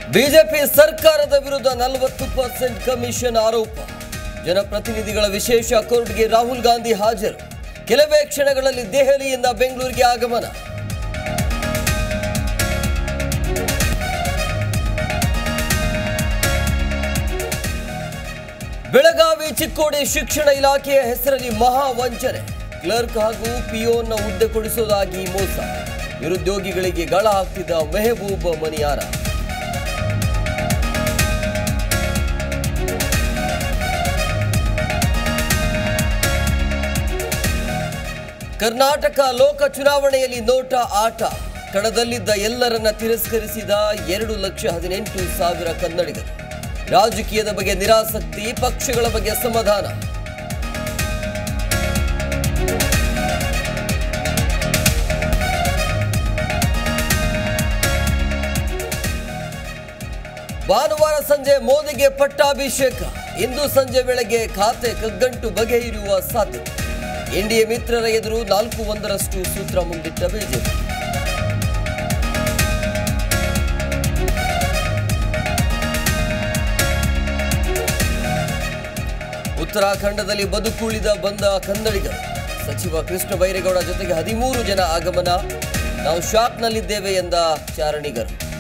BJP ಸರ್ಕಾರದ ವಿರುದ್ಧ ನಲವತ್ತು ಪರ್ಸೆಂಟ್ ಕಮಿಷನ್ ಆರೋಪ ಜನಪ್ರತಿನಿಧಿಗಳ ವಿಶೇಷ ಕೋರ್ಟ್ಗೆ ರಾಹುಲ್ ಗಾಂಧಿ ಹಾಜರು ಕೆಲವೇ ಕ್ಷಣಗಳಲ್ಲಿ ದೆಹಲಿಯಿಂದ ಬೆಂಗಳೂರಿಗೆ ಆಗಮನ ಬೆಳಗಾವಿ ಚಿಕ್ಕೋಡಿ ಶಿಕ್ಷಣ ಇಲಾಖೆಯ ಹೆಸರಲ್ಲಿ ಮಹಾ ವಂಚನೆ ಕ್ಲರ್ಕ್ ಹಾಗೂ ಪಿಯೋನ್ನ ಹುದ್ದೆ ಕೊಡಿಸುವುದಾಗಿ ಮೋಸ ನಿರುದ್ಯೋಗಿಗಳಿಗೆ ಗಳ ಹಾಕ್ತಿದ್ದ ಮೆಹಬೂಬ್ ಮನಿಯಾರ ಕರ್ನಾಟಕ ಲೋಕ ಚುನಾವಣೆಯಲ್ಲಿ ನೋಟ ಆಟ ಕಣದಲ್ಲಿದ್ದ ಎಲ್ಲರನ್ನ ತಿರಸ್ಕರಿಸಿದ ಎರಡು ಲಕ್ಷ ಹದಿನೆಂಟು ಸಾವಿರ ಕನ್ನಡಿಗರು ರಾಜಕೀಯದ ಬಗ್ಗೆ ನಿರಾಸಕ್ತಿ ಪಕ್ಷಗಳ ಬಗ್ಗೆ ಅಸಮಾಧಾನ ಭಾನುವಾರ ಸಂಜೆ ಮೋದಿಗೆ ಪಟ್ಟಾಭಿಷೇಕ ಇಂದು ಸಂಜೆ ವೇಳೆಗೆ ಖಾತೆ ಕಗ್ಗಂಟು ಬಗೆಹರಿಯುವ ಸಾಧ್ಯತೆ ಎನ್ಡಿಎ ಮಿತ್ರರ ಎದುರು ನಾಲ್ಕು ಒಂದರಷ್ಟು ಸೂತ್ರ ಮುಂದಿಟ್ಟ ಬಿಜೆಪಿ ಉತ್ತರಾಖಂಡದಲ್ಲಿ ಬದುಕುಳಿದ ಬಂದ ಕನ್ನಡಿಗರು ಸಚಿವ ಕೃಷ್ಣ ಬೈರೇಗೌಡ ಜೊತೆಗೆ ಹದಿಮೂರು ಜನ ಆಗಮನ ನಾವು ಶಾಕ್ನಲ್ಲಿದ್ದೇವೆ ಎಂದ ಚಾರಣಿಗರು